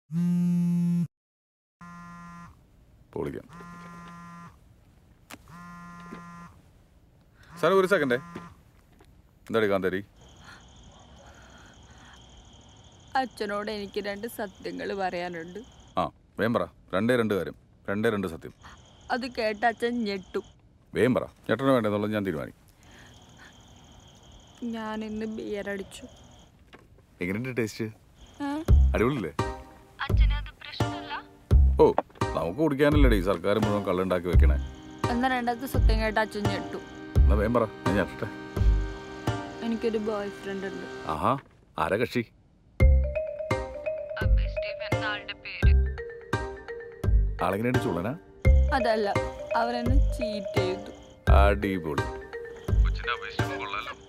പൊളിക്കാം സാറേ ഒരു സെക്കൻഡേ എന്താടി കാന്തേരി അച്ഛനോട് എനിക്ക് രണ്ട് സത്യങ്ങൾ പറയാനുണ്ട് ആ വേം പറ രണ്ടേ രണ്ട് കാര്യം രണ്ടേ രണ്ട് സത്യം അത് കേട്ട അച്ഛൻ ഞെട്ടു വേം പറ ചേട്ടന് വേണ്ടെന്നുള്ളത് ഞാൻ തീരുമാനിക്കും ഞാൻ ഇന്ന് ബിയർ അടിച്ചു എങ്ങനെയുണ്ട് ടേസ്റ്റ് ഏ? അടിപൊളിയല്ലേ അച്ഛനത് പ്രശ്നമല്ല ഓ നമുക്ക് കുടിക്കാനല്ലേ ഈ സർക്കാർ മുഴുവൻ കള്ളുണ്ടാക്കി വെക്കണേ എന്നാ രണ്ടാമത്തെ സത്യം കേട്ട അച്ഛൻ ഞെട്ടു എന്നാ വേം പറ ഞാൻ ഞെട്ടട്ടെ എനിക്കൊരു ബോയ് ഫ്രണ്ട് ഉണ്ട് ആഹാ ആരാ കക്ഷി ആളെങ്ങനെയുണ്ട് ചുള്ളനാ അതല്ല അവരെന്നെ ചീറ്റ് ചെയ്തു അടിപൊളി കൊച്ചിന്റെ അപേക്ഷിച്ച് കൊള്ളാലോ